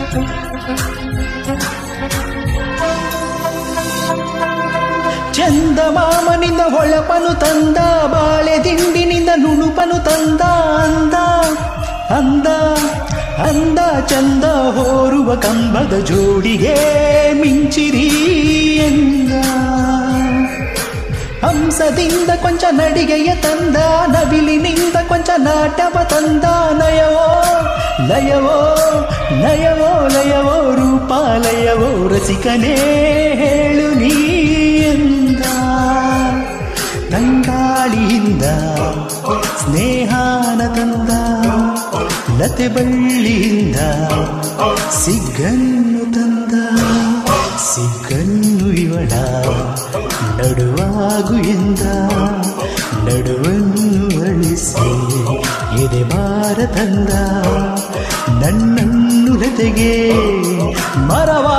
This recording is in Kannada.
ಚಂದಮಾಮನಿಂದ ಹೊಳಪನು ತಂದ ಬಾಳೆ ದಿಂಡಿನಿಂದ ನುಣುಪನು ತಂದ ಅಂದ ಅಂದ ಅಂದ ಚಂದ ಹೋರುವ ಕಂಬದ ಜೋಡಿಗೆ ಮಿಂಚಿರಿ ಎಂದ ಹಂಸದಿಂದ ಕೊಂಚ ನಡಿಗೆಯ ತಂದ ನವಿಲಿನಿಂದ ಕೊಂಚ ನಾಟವ ತಂದ ನಯವೋ ಲಯವೋ ನಯವೋ ಲಯವೋ ರೂಪಾಲಯವೋ ರಸಿಕನೇ ಹೇಳು ನೀ ಎಂದ ತಂಗಾಳಿಯಿಂದ ಸ್ನೇಹಾನ ತಂದ ಲತೆ ಬಳ್ಳಿಯಿಂದ ಸಿಗ್ಗನ್ನು ತಂದ ಸಿಗ್ಗನ್ನು ಇವಳ ನಡುವಾಗು ಎಂದ ನಡುವನ್ನು ಅಳಿಸಿ ಎದೆ ಬಾರ ತಂದ ನನ್ನನ್ನು ಲತೆಗೆ ಮರವಾ